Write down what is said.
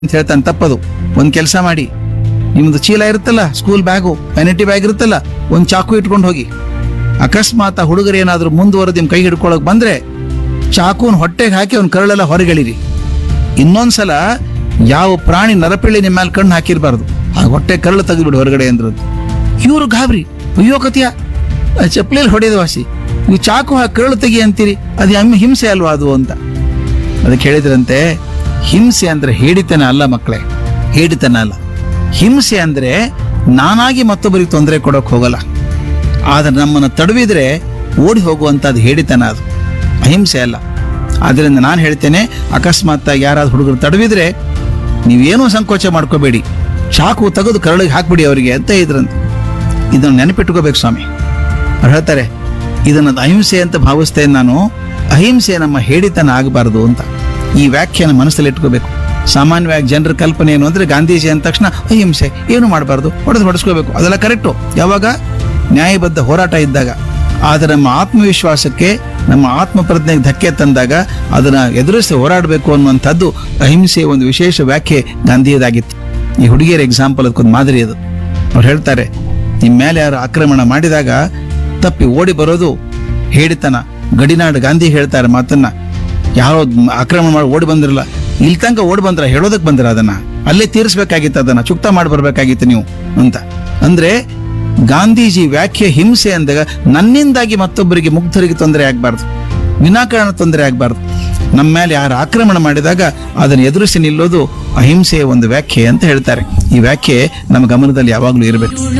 ಅಂತ ಹೇಳ್ತಾನೆ ತಪ್ಪದು ಒಂದ್ ಕೆಲಸ ಮಾಡಿ ನಿಮ್ದು ಚೀಲ ಇರುತ್ತಲ್ಲ ಸ್ಕೂಲ್ ಬ್ಯಾಗು ವ್ಯಾನಿಟಿ ಬ್ಯಾಗ್ ಇರುತ್ತಲ್ಲ ಒಂದ್ ಚಾಕು ಇಟ್ಕೊಂಡು ಹೋಗಿ ಅಕಸ್ಮಾತ್ ಆ ಹುಡುಗರು ಏನಾದ್ರೂ ಮುಂದುವರೆದು ನಿಮ್ ಕೈ ಹಿಡ್ಕೊಳಕ್ ಬಂದ್ರೆ ಚಾಕುನ್ ಹೊಟ್ಟೆಗೆ ಹಾಕಿ ಅವ್ನ ಕರಳೆಲ್ಲ ಹೊರಗೆಳಿರಿ ಇನ್ನೊಂದ್ಸಲ ಯಾವ ಪ್ರಾಣಿ ನರಪಿಳ್ಳಿ ನಿಮ್ಮ ಮೇಲೆ ಕಣ್ಣು ಹಾಕಿರ್ಬಾರ್ದು ಆ ಹೊಟ್ಟೆ ಕರಳು ತೆಗೆದ್ಬಿಡಿ ಹೊರಗಡೆ ಅಂದ್ರದ್ದು ಇವರು ಗಾಬರಿ ಅಯ್ಯೋ ಕತಿಯ ಚಪ್ಪಲಿಯಲ್ಲಿ ಹೊಡೆಯೋದು ವಾಸಿ ನೀವು ಚಾಕು ಹಾಕಿ ಕರಳು ತೆಗಿ ಅಂತೀರಿ ಅದು ಎಮ್ಮೆ ಹಿಂಸೆ ಅಲ್ವಾ ಅದು ಅಂತ ಅದಕ್ಕೆ ಹೇಳಿದ್ರಂತೆ ಹಿಂಸೆ ಅಂದ್ರೆ ಹೇಡಿತನ ಅಲ್ಲ ಮಕ್ಕಳೇ ಹೇಡಿತನ ಅಲ್ಲ ಹಿಂಸೆ ಅಂದ್ರೆ ನಾನಾಗಿ ಮತ್ತೊಬ್ಬರಿಗೆ ತೊಂದರೆ ಕೊಡೋಕ್ ಹೋಗಲ್ಲ ಆದ್ರೆ ನಮ್ಮನ್ನು ತಡವಿದ್ರೆ ಓಡಿ ಹೋಗುವಂಥದ್ದು ಹೇಡಿತನ ಅದು ಅಹಿಂಸೆ ಅಲ್ಲ ಆದ್ರಿಂದ ನಾನು ಹೇಳ್ತೇನೆ ಅಕಸ್ಮಾತ್ ಯಾರಾದ್ರೂ ಹುಡುಗರು ತಡವಿದ್ರೆ ನೀವೇನೂ ಸಂಕೋಚ ಮಾಡ್ಕೋಬೇಡಿ ಚಾಕು ತೆಗೆದು ಕರಳಿಗೆ ಹಾಕ್ಬಿಡಿ ಅವರಿಗೆ ಅಂತ ಇದ್ರಂತೆ ಇದನ್ನು ನೆನಪಿಟ್ಕೋಬೇಕು ಸ್ವಾಮಿ ಅವ್ರು ಹೇಳ್ತಾರೆ ಇದನ್ನ ಅಹಿಂಸೆ ಅಂತ ಭಾವಿಸ್ತೇನೆ ನಾನು ಅಹಿಂಸೆ ನಮ್ಮ ಹೇಡಿತನ ಆಗಬಾರದು ಅಂತ ಈ ವ್ಯಾಖ್ಯಾನ ಮನಸ್ಸಲ್ಲಿ ಇಟ್ಕೋಬೇಕು ಸಾಮಾನ್ಯವಾಗಿ ಜನರ ಕಲ್ಪನೆ ಏನು ಅಂದ್ರೆ ಗಾಂಧೀಜಿ ಅಂದ ತಕ್ಷಣ ಅಹಿಂಸೆ ಏನು ಮಾಡಬಾರ್ದು ಹೊಡೆದು ಹೊಡೆಸ್ಕೋಬೇಕು ಅದೆಲ್ಲ ಕರೆಕ್ಟು ಯಾವಾಗ ನ್ಯಾಯಬದ್ಧ ಹೋರಾಟ ಇದ್ದಾಗ ಆದರೆ ನಮ್ಮ ಆತ್ಮವಿಶ್ವಾಸಕ್ಕೆ ನಮ್ಮ ಆತ್ಮ ಪ್ರಜ್ಞೆಗೆ ಧಕ್ಕೆ ತಂದಾಗ ಅದನ್ನ ಎದುರಿಸಿ ಹೋರಾಡಬೇಕು ಅನ್ನುವಂಥದ್ದು ಅಹಿಂಸೆಯ ಒಂದು ವಿಶೇಷ ವ್ಯಾಖ್ಯೆ ಗಾಂಧಿಯದಾಗಿತ್ತು ಈ ಹುಡುಗಿಯರ ಎಕ್ಸಾಂಪಲ್ ಅದಕ್ಕೊಂದು ಮಾದರಿ ಅದು ಅವ್ರು ಹೇಳ್ತಾರೆ ನಿಮ್ಮ ಮೇಲೆ ಯಾರು ಆಕ್ರಮಣ ಮಾಡಿದಾಗ ತಪ್ಪಿ ಓಡಿ ಬರೋದು ಹೇಳಿತನ ಗಡಿನಾಡು ಗಾಂಧಿ ಹೇಳ್ತಾರೆ ಮಾತನ್ನ ಯಾರೋ ಆಕ್ರಮಣ ಮಾಡಿ ಓಡಿ ಬಂದಿರಲ್ಲ ಇಲ್ಲಿ ತನಕ ಓಡಿ ಬಂದ್ರ ಹೇಳೋದಕ್ ಬಂದ್ರ ಅದನ್ನ ಅಲ್ಲೇ ತೀರಿಸ್ಬೇಕಾಗಿತ್ತು ಅದನ್ನ ಚುಕ್ತ ಮಾಡಿ ಬರ್ಬೇಕಾಗಿತ್ತು ನೀವು ಅಂತ ಅಂದ್ರೆ ಗಾಂಧೀಜಿ ವ್ಯಾಖ್ಯೆ ಹಿಂಸೆ ಅಂದಾಗ ನನ್ನಿಂದಾಗಿ ಮತ್ತೊಬ್ಬರಿಗೆ ಮುಗ್ಧರಿಗೆ ತೊಂದರೆ ಆಗ್ಬಾರ್ದು ವಿನಾಕಾರಣ ತೊಂದರೆ ಆಗ್ಬಾರ್ದು ನಮ್ಮ ಮೇಲೆ ಯಾರು ಆಕ್ರಮಣ ಮಾಡಿದಾಗ ಅದನ್ನು ಎದುರಿಸಿ ನಿಲ್ಲೋದು ಅಹಿಂಸೆಯ ಒಂದು ವ್ಯಾಖ್ಯೆ ಅಂತ ಹೇಳ್ತಾರೆ ಈ ವ್ಯಾಖ್ಯೆ ನಮ್ಮ ಗಮನದಲ್ಲಿ ಯಾವಾಗಲೂ ಇರಬೇಕು